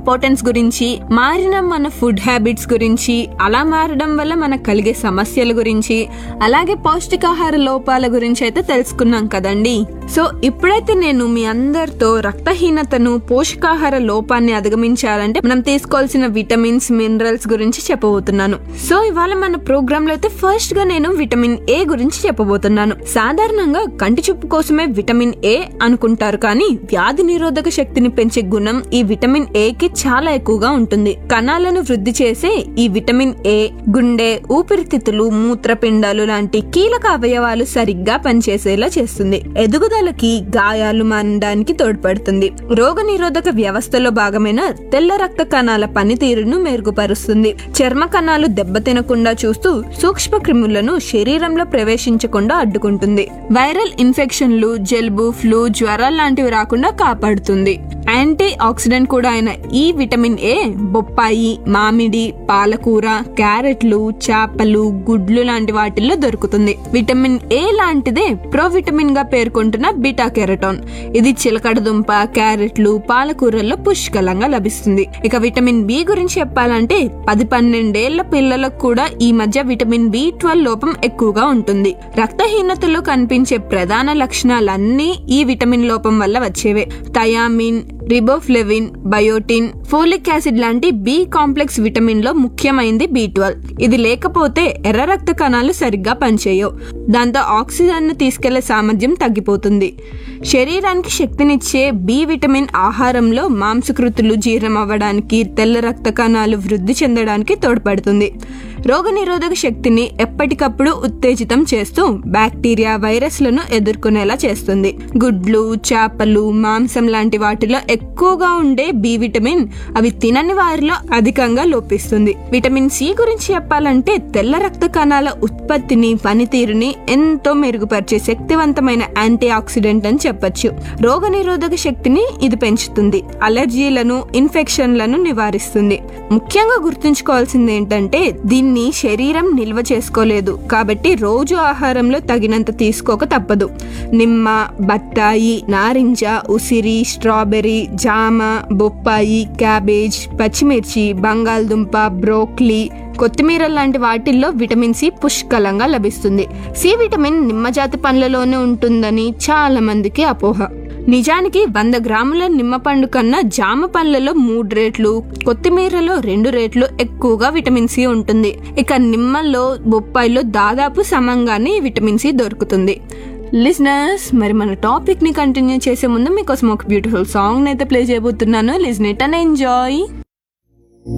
importance గురించి మారిన మన ఫుడ్ హ్యాబిట్స్ గురించి అలా మారడం వల్ల మనకు కలిగే సమస్యల గురించి అలాగే పౌష్టికాహార లోపాల గురించి అయితే తెలుసుకున్నాం కదండి సో ఇప్పుడైతే నేను మీ అందరితో రక్తహీనతను పోషకాహార లోపాన్ని అధిగమించాలంటే మనం తీసుకోవాల్సిన విటమిన్స్ మినరల్స్ గురించి చెప్పబోతున్నాను సో ఇవాళ మన ప్రోగ్రామ్ లో అయితే ఫస్ట్ గా నేను విటమిన్ ఏ గురించి చెప్పబోతున్నాను సాధారణంగా కంటి చూపు కోసమే విటమిన్ ఏ అనుకుంటారు కానీ వ్యాధి నిరోధక శక్తిని పెంచే గుణం ఈ విటమిన్ ఏ కి చాలా ఎక్కువగా ఉంటుంది కణాలను వృద్ధి చేసే ఈ విటమిన్ ఏ గుండె ఊపిరితిత్తులు మూత్రపిండాలు లాంటి కీలక అవయవాలు సరిగ్గా పనిచేసేలా చేస్తుంది ఎదుగుదలకి గాయాలు మానడానికి తోడ్పడుతుంది రోగ నిరోధక వ్యవస్థలో భాగమైన తెల్ల రక్త కణాల పనితీరును మెరుగుపరుస్తుంది చర్మ కణాలు దెబ్బతినకుండా చూస్తూ సూక్ష్మ క్రిములను శరీరంలో ప్రవేశించకుండా అడ్డుకుంటుంది వైరల్ ఇన్ఫెక్షన్లు జలుబు ఫ్లూ జ్వరాలు లాంటివి రాకుండా కాపాడుతుంది యాంటీ ఆక్సిడెంట్ కూడా అయిన ఈ విటమిన్ ఏ బొప్పాయి మామిడి పాలకూర క్యారెట్లు చేపలు గుడ్లు లాంటి వాటిల్లో దొరుకుతుంది విటమిన్ ఏ లాంటిదే ప్రో విటమిన్ గా పేర్కొంటున్న బీటా కెరటాన్ ఇది చిలకడ దుంప క్యారెట్లు పాలకూరల్లో పుష్కలంగా లభిస్తుంది ఇక విటమిన్ బి గురించి చెప్పాలంటే పది పన్నెండేళ్ల పిల్లలకు కూడా ఈ మధ్య విటమిన్ బి ట్వెల్వ్ లోపం ఎక్కువగా ఉంటుంది రక్తహీనతలో కనిపించే ప్రధాన లక్షణాలన్నీ ఈ విటమిన్ లోపం వల్ల వచ్చేవే thiamine riboflavin biotin folic acid లాంటి బి కాంప్లెక్స్ విటమిన్ లో ముఖ్యమైనది బి ట్వెల్వ్ ఇది లేకపోతే ఎర్ర రక్త కణాలు సరిగ్గా పనిచేయవు దాంతో ఆక్సిజన్ ను తీసుకెళ్లే సామర్థ్యం తగ్గిపోతుంది శరీరానికి శక్తినిచ్చే బి విటమిన్ ఆహారంలో మాంసకృతులు జీర్ణం అవ్వడానికి తెల్ల రక్త కణాలు వృద్ధి చెందడానికి తోడ్పడుతుంది రోగనిరోధక శక్తిని ఎప్పటికప్పుడు ఉత్తేజితం చేస్తూ బ్యాక్టీరియా వైరస్లను ఎదుర్కొనేలా చేస్తుంది గుడ్లు చేపలు మాంసం లాంటి వాటిలో ఎక్కువగా ఉండే బి విటమిన్ అవి తినని వారిలో అధికంగా లోపిస్తుంది విటమిన్ సి గురించి చెప్పాలంటే తెల్ల రక్త కణాల ఉత్పత్తిని పనితీరుని ఎంతో మెరుగుపరిచే శక్తివంతమైన యాంటీ ఆక్సిడెంట్ అని చెప్పొచ్చు రోగనిరోధక శక్తిని ఇది పెంచుతుంది అలర్జీలను ఇన్ఫెక్షన్లను నివారిస్తుంది ముఖ్యంగా గుర్తుంచుకోవాల్సింది ఏంటంటే దీన్ని శరీరం నిల్వ చేసుకోలేదు కాబట్టి రోజు ఆహారంలో తగినంత తీసుకోక తప్పదు నిమ్మ బత్తాయి నారింజ ఉసిరి స్ట్రాబెర్రీ జామ బొప్పాయి క్యాబేజ్ పచ్చిమిర్చి బంగాళదుంప బ్రోక్లీ కొత్తిమీర లాంటి వాటిల్లో విటమిన్ సి పుష్కలంగా లభిస్తుంది సి విటమిన్ నిమ్మజాతి పండ్లలోనే ఉంటుందని చాలా మందికి అపోహ నిజానికి వంద గ్రాముల నిమ్మపండు కన్నా జామ పండ్లలో మూడు రేట్లు కొత్తిమీరలో రెండు రేట్లు ఎక్కువగా విటమిన్ సి ఉంటుంది ఇక నిమ్మల్లో బొప్పాయిలో దాదాపు సమంగానే ఈ విటమిన్ సి దొరుకుతుంది లిజనర్స్ మరి మన టాపిక్ ని కంటిన్యూ చేసే ముందు మీకోసం ఒక బ్యూటిఫుల్ సాంగ్ అయితే ప్లే చేయబోతున్నాను లిజన్ ఇట్ అండ్ ఎంజాయ్